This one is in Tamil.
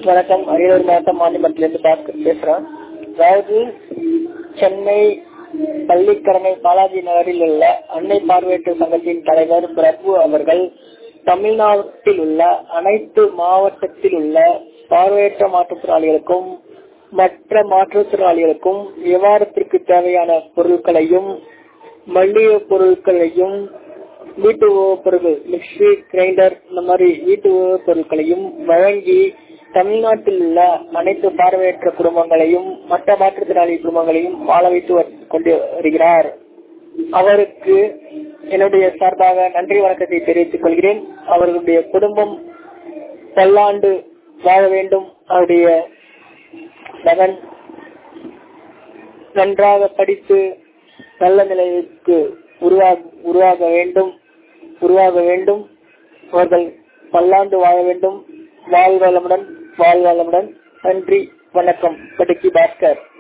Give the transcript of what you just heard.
வணக்கம் அரியலூர் மாவட்டம் மாநிலத்திலிருந்து பாஸ்கர் பேசுறேன் அதாவது சென்னை பள்ளிக்கரணை பாலாஜி நகரில் உள்ள அன்னை பார்வையற்ற சங்கத்தின் தலைவர் பிரபு அவர்கள் தமிழ்நாட்டில் உள்ள அனைத்து மாவட்டத்தில் உள்ள பார்வையற்ற மாற்றுத்திறனாளிகளுக்கும் மற்ற மாற்றுத்திறனாளிகளுக்கும் வியாபாரத்திற்கு தேவையான பொருட்களையும் மல்லிகை பொருட்களையும் வீட்டு உபயோகப் பொருட்கள் மிக்சி கிரைண்டர் இந்த மாதிரி வீட்டு உபயோகப் பொருட்களையும் வழங்கி தமிழ்நாட்டில் உள்ள அனைத்து பார்வையற்ற குடும்பங்களையும் மற்ற மாற்றுத்திறனாளி குடும்பங்களையும் வாழ வைத்து கொண்டு வருகிறார் அவருக்கு என்னுடைய சார்பாக நன்றி வணக்கத்தை தெரிவித்துக் கொள்கிறேன் அவர்களுடைய குடும்பம் பல்லாண்டு வாழ வேண்டும் அவருடைய மகன் நன்றாக படித்து நல்ல நிலைக்கு உருவாக உருவாக வேண்டும் உருவாக வேண்டும் அவர்கள் பல்லாண்டு வாழ வேண்டும் வாழ்வளமுடன் வாழ்வளமுடன் நன்றி வணக்கம் படுக்கி பாஸ்கர்